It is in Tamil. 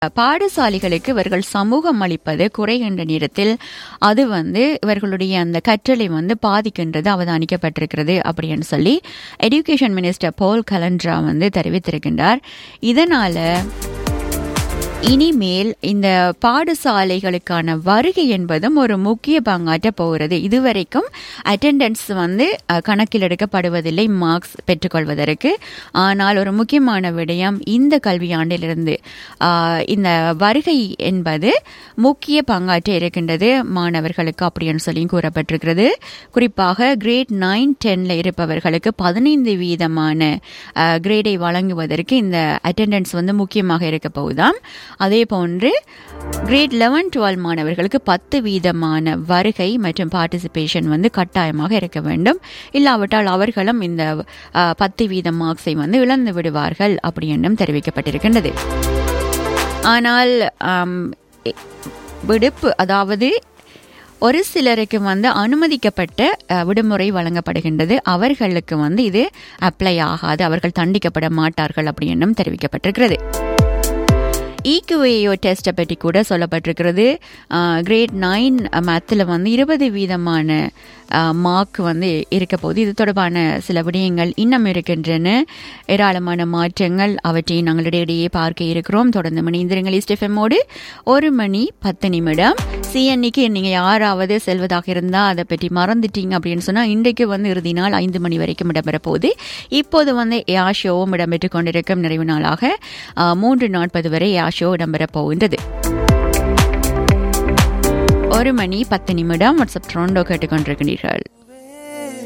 பாடசாலைகளுக்கு இவர்கள் சமூகம் அளிப்பது குறைகின்ற நேரத்தில் அது வந்து இவர்களுடைய அந்த கற்றலை வந்து பாதிக்கின்றது அவதானிக்கப்பட்டிருக்கிறது அப்படின்னு சொல்லி எஜுகேஷன் மினிஸ்டர் போல் கலண்ட்ரா வந்து தெரிவித்திருக்கின்றார் இதனால இனிமேல் இந்த பாடசாலைகளுக்கான வருகை என்பதும் ஒரு முக்கிய பங்காற்ற போகிறது இதுவரைக்கும் அட்டெண்டன்ஸ் வந்து அஹ், கணக்கில் எடுக்கப்படுவதில்லை மார்க்ஸ் பெற்றுக்கொள்வதற்கு ஆனால் ஒரு முக்கியமான விடயம் இந்த கல்வியாண்டிலிருந்து ஆஹ், இந்த வருகை என்பது முக்கிய பங்காற்ற இருக்கின்றது மாணவர்களுக்கு அப்படின்னு சொல்லி கூறப்பட்டிருக்கிறது குறிப்பாக கிரேட் நைன் டென்ல இருப்பவர்களுக்கு பதினைந்து வீதமான அஹ், கிரேடை வழங்குவதற்கு இந்த அட்டெண்டன்ஸ் வந்து முக்கியமாக இருக்க போகுதாம் அதே போன்று கிரேட் லெவன் டுவெல் மாணவர்களுக்கு பத்து வீதமான வருகை மற்றும் பார்ட்டிசிபேஷன் வந்து கட்டாயமாக இருக்க வேண்டும் இல்லாவிட்டால் அவர்களும் இந்த அஹ், பத்து வீத மார்க்ஸை வந்து இழந்து விடுவார்கள் அப்படி என்றும் தெரிவிக்கப்பட்டிருக்கின்றது ஆனால் ஆம், இ- விடுப்பு அதாவது ஒரு சிலருக்கு வந்து அனுமதிக்கப்பட்ட அஹ், விடுமுறை வழங்கப்படுகின்றது அவர்களுக்கு வந்து இது அப்ளை ஆகாது அவர்கள் தண்டிக்கப்பட மாட்டார்கள் அப்படி என்றும் தெரிவிக்கப்பட்டிருக்கிறது ஈக்குவேயோ டெஸ்ட்டை பற்றி கூட சொல்லப்பட்டிருக்கிறது கிரேட் நைன் மேத்தில் வந்து இருபது வீதமான மார்க் வந்து இருக்க போது இது தொடர்பான சில விடயங்கள் இன்னும் இருக்கின்றன ஏராளமான மாற்றங்கள் அவற்றை நாங்களுடைய இடையே பார்க்க இருக்கிறோம் தொடர்ந்து மணிந்திரங்கள் இஸ்டெஃபமோடு ஒரு மணி பத்து நிமிடம் சிஎன்னிக்கு நீங்கள் யாராவது செல்வதாக இருந்தால் அதை பற்றி மறந்துட்டீங்க அப்படின்னு சொன்னால் இன்றைக்கு வந்து இறுதி நாள் ஐந்து மணி வரைக்கும் இடம்பெற போகுது இப்போது வந்து ஏஆ ஷோவும் இடம்பெற்றுக் கொண்டிருக்கும் நிறைவு நாளாக ஆ, மூன்று நாற்பது வரை ஏஆ ஷோ இடம்பெற போகின்றது ஒரு மணி பத்து நிமிடம் வாட்ஸ்அப் ட்ரோண்டோ கேட்டுக்கொண்டிருக்கிறீர்கள்